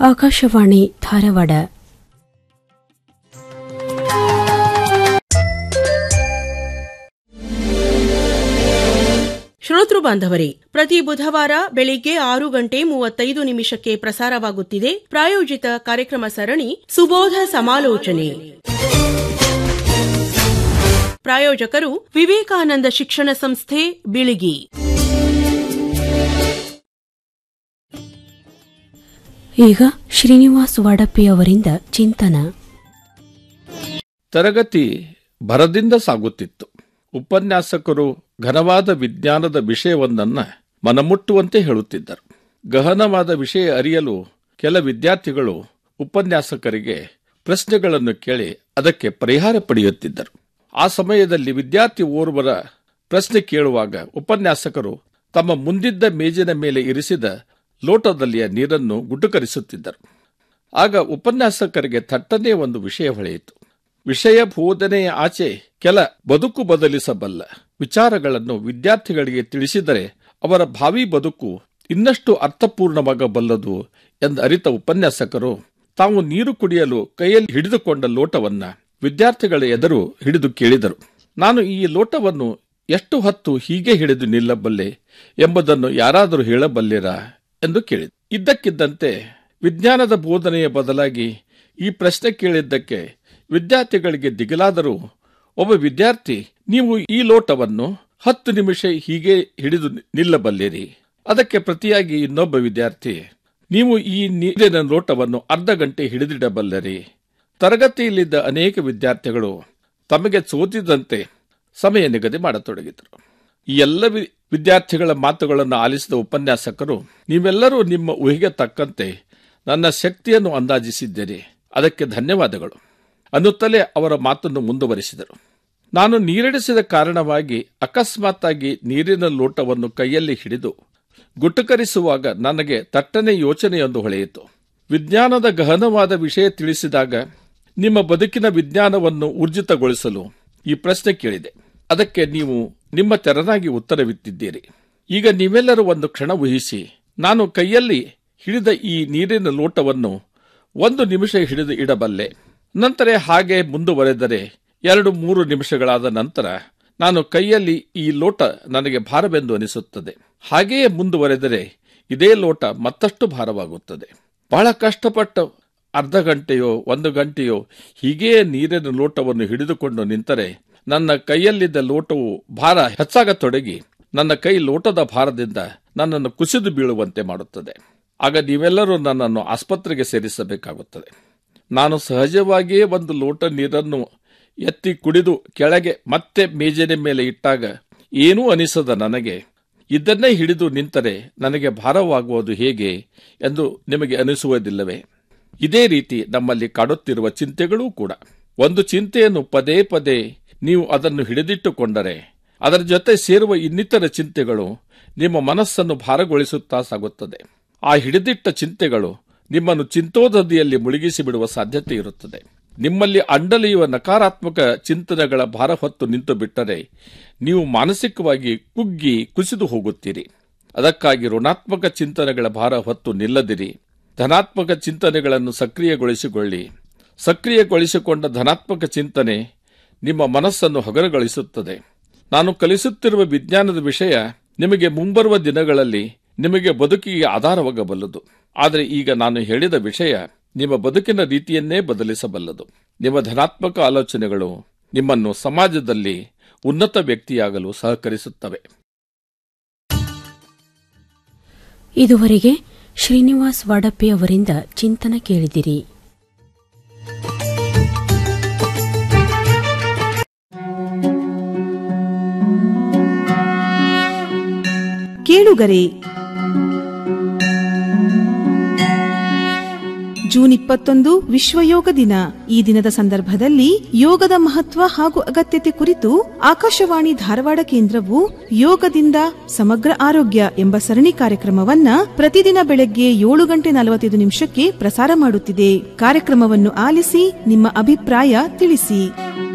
ಆಕಾಶವಾಣಿ ಧಾರವಾಡ ಶ್ರೋತೃ ಬಾಂಧವರೇ ಪ್ರತಿ ಬುಧವಾರ ಬೆಳಿಗ್ಗೆ ಆರು ಗಂಟೆ ಮೂವತ್ತೈದು ನಿಮಿಷಕ್ಕೆ ಪ್ರಸಾರವಾಗುತ್ತಿದೆ ಪ್ರಾಯೋಜಿತ ಕಾರ್ಯಕ್ರಮ ಸರಣಿ ಸುಬೋಧ ಸಮಾಲೋಚನೆ ಪ್ರಾಯೋಜಕರು ವಿವೇಕಾನಂದ ಶಿಕ್ಷಣ ಸಂಸ್ಥೆ ಬಿಳಿಗಿ ಈಗ ಶ್ರೀನಿವಾಸ್ ವಾಡಪ್ಪಿ ಅವರಿಂದ ಚಿಂತನ ತರಗತಿ ಭರದಿಂದ ಸಾಗುತ್ತಿತ್ತು ಉಪನ್ಯಾಸಕರು ಘನವಾದ ವಿಜ್ಞಾನದ ವಿಷಯವೊಂದನ್ನ ಮನಮುಟ್ಟುವಂತೆ ಹೇಳುತ್ತಿದ್ದರು ಗಹನವಾದ ವಿಷಯ ಅರಿಯಲು ಕೆಲ ವಿದ್ಯಾರ್ಥಿಗಳು ಉಪನ್ಯಾಸಕರಿಗೆ ಪ್ರಶ್ನೆಗಳನ್ನು ಕೇಳಿ ಅದಕ್ಕೆ ಪರಿಹಾರ ಪಡೆಯುತ್ತಿದ್ದರು ಆ ಸಮಯದಲ್ಲಿ ವಿದ್ಯಾರ್ಥಿ ಓರ್ವರ ಪ್ರಶ್ನೆ ಕೇಳುವಾಗ ಉಪನ್ಯಾಸಕರು ತಮ್ಮ ಮುಂದಿದ್ದ ಮೇಜಿನ ಮೇಲೆ ಇರಿಸಿದ ಲೋಟದಲ್ಲಿಯ ನೀರನ್ನು ಗುಟುಕರಿಸುತ್ತಿದ್ದರು ಆಗ ಉಪನ್ಯಾಸಕರಿಗೆ ಥಟ್ಟನೆ ಒಂದು ವಿಷಯ ಹೊಳೆಯಿತು ವಿಷಯ ಬೋಧನೆಯ ಆಚೆ ಕೆಲ ಬದುಕು ಬದಲಿಸಬಲ್ಲ ವಿಚಾರಗಳನ್ನು ವಿದ್ಯಾರ್ಥಿಗಳಿಗೆ ತಿಳಿಸಿದರೆ ಅವರ ಭಾವಿ ಬದುಕು ಇನ್ನಷ್ಟು ಅರ್ಥಪೂರ್ಣವಾಗಬಲ್ಲದು ಎಂದು ಅರಿತ ಉಪನ್ಯಾಸಕರು ತಾವು ನೀರು ಕುಡಿಯಲು ಕೈಯಲ್ಲಿ ಹಿಡಿದುಕೊಂಡ ಲೋಟವನ್ನ ವಿದ್ಯಾರ್ಥಿಗಳ ಎದುರು ಹಿಡಿದು ಕೇಳಿದರು ನಾನು ಈ ಲೋಟವನ್ನು ಎಷ್ಟು ಹೊತ್ತು ಹೀಗೆ ಹಿಡಿದು ನಿಲ್ಲಬಲ್ಲೆ ಎಂಬುದನ್ನು ಯಾರಾದರೂ ಹೇಳಬಲ್ಲಿರಾ ಎಂದು ಕೇಳಿದ ಇದ್ದಕ್ಕಿದ್ದಂತೆ ವಿಜ್ಞಾನದ ಬೋಧನೆಯ ಬದಲಾಗಿ ಈ ಪ್ರಶ್ನೆ ಕೇಳಿದ್ದಕ್ಕೆ ವಿದ್ಯಾರ್ಥಿಗಳಿಗೆ ದಿಗಿಲಾದರೂ ಒಬ್ಬ ವಿದ್ಯಾರ್ಥಿ ನೀವು ಈ ಲೋಟವನ್ನು ಹತ್ತು ನಿಮಿಷ ಹೀಗೆ ಹಿಡಿದು ನಿಲ್ಲಬಲ್ಲಿರಿ ಅದಕ್ಕೆ ಪ್ರತಿಯಾಗಿ ಇನ್ನೊಬ್ಬ ವಿದ್ಯಾರ್ಥಿ ನೀವು ಈ ನೀರಿನ ಲೋಟವನ್ನು ಅರ್ಧ ಗಂಟೆ ಹಿಡಿದಿಡಬಲ್ಲರಿ ತರಗತಿಯಲ್ಲಿದ್ದ ಅನೇಕ ವಿದ್ಯಾರ್ಥಿಗಳು ತಮಗೆ ಸೋತಿದಂತೆ ಸಮಯ ನಿಗದಿ ಮಾಡತೊಡಗಿದರು ಈ ಎಲ್ಲ ವಿ- ವಿದ್ಯಾರ್ಥಿಗಳ ಮಾತುಗಳನ್ನು ಆಲಿಸಿದ ಉಪನ್ಯಾಸಕರು ನೀವೆಲ್ಲರೂ ನಿಮ್ಮ ಊಹೆಗೆ ತಕ್ಕಂತೆ ನನ್ನ ಶಕ್ತಿಯನ್ನು ಅಂದಾಜಿಸಿದ್ದೀರಿ ಅದಕ್ಕೆ ಧನ್ಯವಾದಗಳು ಅನ್ನುತ್ತಲೇ ಅವರ ಮಾತನ್ನು ಮುಂದುವರಿಸಿದರು ನಾನು ನೀರಿಡಿಸಿದ ಕಾರಣವಾಗಿ ಅಕಸ್ಮಾತ್ತಾಗಿ ನೀರಿನ ಲೋಟವನ್ನು ಕೈಯಲ್ಲಿ ಹಿಡಿದು ಗುಟುಕರಿಸುವಾಗ ನನಗೆ ತಟ್ಟನೆ ಯೋಚನೆಯೊಂದು ಹೊಳೆಯಿತು ವಿಜ್ಞಾನದ ಗಹನವಾದ ವಿಷಯ ತಿಳಿಸಿದಾಗ ನಿಮ್ಮ ಬದುಕಿನ ವಿಜ್ಞಾನವನ್ನು ಊರ್ಜಿತಗೊಳಿಸಲು ಈ ಪ್ರಶ್ನೆ ಕೇಳಿದೆ ಅದಕ್ಕೆ ನೀವು ನಿಮ್ಮ ತೆರನಾಗಿ ಉತ್ತರವಿತ್ತಿದ್ದೀರಿ ಈಗ ನೀವೆಲ್ಲರೂ ಒಂದು ಕ್ಷಣ ಊಹಿಸಿ ನಾನು ಕೈಯಲ್ಲಿ ಹಿಡಿದ ಈ ನೀರಿನ ಲೋಟವನ್ನು ಒಂದು ನಿಮಿಷ ಹಿಡಿದು ಇಡಬಲ್ಲೆ ನಂತರ ಹಾಗೆ ಮುಂದುವರೆದರೆ ಎರಡು ಮೂರು ನಿಮಿಷಗಳಾದ ನಂತರ ನಾನು ಕೈಯಲ್ಲಿ ಈ ಲೋಟ ನನಗೆ ಭಾರವೆಂದು ಅನಿಸುತ್ತದೆ ಹಾಗೆಯೇ ಮುಂದುವರೆದರೆ ಇದೇ ಲೋಟ ಮತ್ತಷ್ಟು ಭಾರವಾಗುತ್ತದೆ ಬಹಳ ಕಷ್ಟಪಟ್ಟು ಅರ್ಧ ಗಂಟೆಯೋ ಒಂದು ಗಂಟೆಯೋ ಹೀಗೆಯೇ ನೀರಿನ ಲೋಟವನ್ನು ಹಿಡಿದುಕೊಂಡು ನಿಂತರೆ ನನ್ನ ಕೈಯಲ್ಲಿದ್ದ ಲೋಟವು ಭಾರ ಹೆಚ್ಚಾಗತೊಡಗಿ ನನ್ನ ಕೈ ಲೋಟದ ಭಾರದಿಂದ ನನ್ನನ್ನು ಕುಸಿದು ಬೀಳುವಂತೆ ಮಾಡುತ್ತದೆ ಆಗ ನೀವೆಲ್ಲರೂ ನನ್ನನ್ನು ಆಸ್ಪತ್ರೆಗೆ ಸೇರಿಸಬೇಕಾಗುತ್ತದೆ ನಾನು ಸಹಜವಾಗಿಯೇ ಒಂದು ಲೋಟ ನೀರನ್ನು ಎತ್ತಿ ಕುಡಿದು ಕೆಳಗೆ ಮತ್ತೆ ಮೇಜಿನ ಮೇಲೆ ಇಟ್ಟಾಗ ಏನೂ ಅನಿಸದ ನನಗೆ ಇದನ್ನೇ ಹಿಡಿದು ನಿಂತರೆ ನನಗೆ ಭಾರವಾಗುವುದು ಹೇಗೆ ಎಂದು ನಿಮಗೆ ಅನಿಸುವುದಿಲ್ಲವೇ ಇದೇ ರೀತಿ ನಮ್ಮಲ್ಲಿ ಕಾಡುತ್ತಿರುವ ಚಿಂತೆಗಳೂ ಕೂಡ ಒಂದು ಚಿಂತೆಯನ್ನು ಪದೇ ಪದೇ ನೀವು ಅದನ್ನು ಹಿಡಿದಿಟ್ಟುಕೊಂಡರೆ ಅದರ ಜೊತೆ ಸೇರುವ ಇನ್ನಿತರ ಚಿಂತೆಗಳು ನಿಮ್ಮ ಮನಸ್ಸನ್ನು ಭಾರಗೊಳಿಸುತ್ತಾ ಸಾಗುತ್ತದೆ ಆ ಹಿಡಿದಿಟ್ಟ ಚಿಂತೆಗಳು ನಿಮ್ಮನ್ನು ಚಿಂತೋದದಿಯಲ್ಲಿ ಮುಳುಗಿಸಿ ಬಿಡುವ ಸಾಧ್ಯತೆ ಇರುತ್ತದೆ ನಿಮ್ಮಲ್ಲಿ ಅಂಡಲಿಯುವ ನಕಾರಾತ್ಮಕ ಚಿಂತನೆಗಳ ಭಾರ ಹೊತ್ತು ನಿಂತು ಬಿಟ್ಟರೆ ನೀವು ಮಾನಸಿಕವಾಗಿ ಕುಗ್ಗಿ ಕುಸಿದು ಹೋಗುತ್ತೀರಿ ಅದಕ್ಕಾಗಿ ಋಣಾತ್ಮಕ ಚಿಂತನೆಗಳ ಭಾರ ಹೊತ್ತು ನಿಲ್ಲದಿರಿ ಧನಾತ್ಮಕ ಚಿಂತನೆಗಳನ್ನು ಸಕ್ರಿಯಗೊಳಿಸಿಕೊಳ್ಳಿ ಸಕ್ರಿಯಗೊಳಿಸಿಕೊಂಡ ಧನಾತ್ಮಕ ಚಿಂತನೆ ನಿಮ್ಮ ಮನಸ್ಸನ್ನು ಹಗರಗೊಳಿಸುತ್ತದೆ ನಾನು ಕಲಿಸುತ್ತಿರುವ ವಿಜ್ಞಾನದ ವಿಷಯ ನಿಮಗೆ ಮುಂಬರುವ ದಿನಗಳಲ್ಲಿ ನಿಮಗೆ ಬದುಕಿಗೆ ಆಧಾರವಾಗಬಲ್ಲದು ಆದರೆ ಈಗ ನಾನು ಹೇಳಿದ ವಿಷಯ ನಿಮ್ಮ ಬದುಕಿನ ರೀತಿಯನ್ನೇ ಬದಲಿಸಬಲ್ಲದು ನಿಮ್ಮ ಧನಾತ್ಮಕ ಆಲೋಚನೆಗಳು ನಿಮ್ಮನ್ನು ಸಮಾಜದಲ್ಲಿ ಉನ್ನತ ವ್ಯಕ್ತಿಯಾಗಲು ಸಹಕರಿಸುತ್ತವೆ ಇದುವರೆಗೆ ಶ್ರೀನಿವಾಸ್ ವಾಡಪ್ಪಿ ಅವರಿಂದ ಚಿಂತನ ಕೇಳಿದಿರಿ ಕೇಳುಗರೆ ಜೂನ್ ಇಪ್ಪತ್ತೊಂದು ವಿಶ್ವ ಯೋಗ ದಿನ ಈ ದಿನದ ಸಂದರ್ಭದಲ್ಲಿ ಯೋಗದ ಮಹತ್ವ ಹಾಗೂ ಅಗತ್ಯತೆ ಕುರಿತು ಆಕಾಶವಾಣಿ ಧಾರವಾಡ ಕೇಂದ್ರವು ಯೋಗದಿಂದ ಸಮಗ್ರ ಆರೋಗ್ಯ ಎಂಬ ಸರಣಿ ಕಾರ್ಯಕ್ರಮವನ್ನ ಪ್ರತಿದಿನ ಬೆಳಗ್ಗೆ ಏಳು ಗಂಟೆ ನಲವತ್ತೈದು ನಿಮಿಷಕ್ಕೆ ಪ್ರಸಾರ ಮಾಡುತ್ತಿದೆ ಕಾರ್ಯಕ್ರಮವನ್ನು ಆಲಿಸಿ ನಿಮ್ಮ ಅಭಿಪ್ರಾಯ ತಿಳಿಸಿ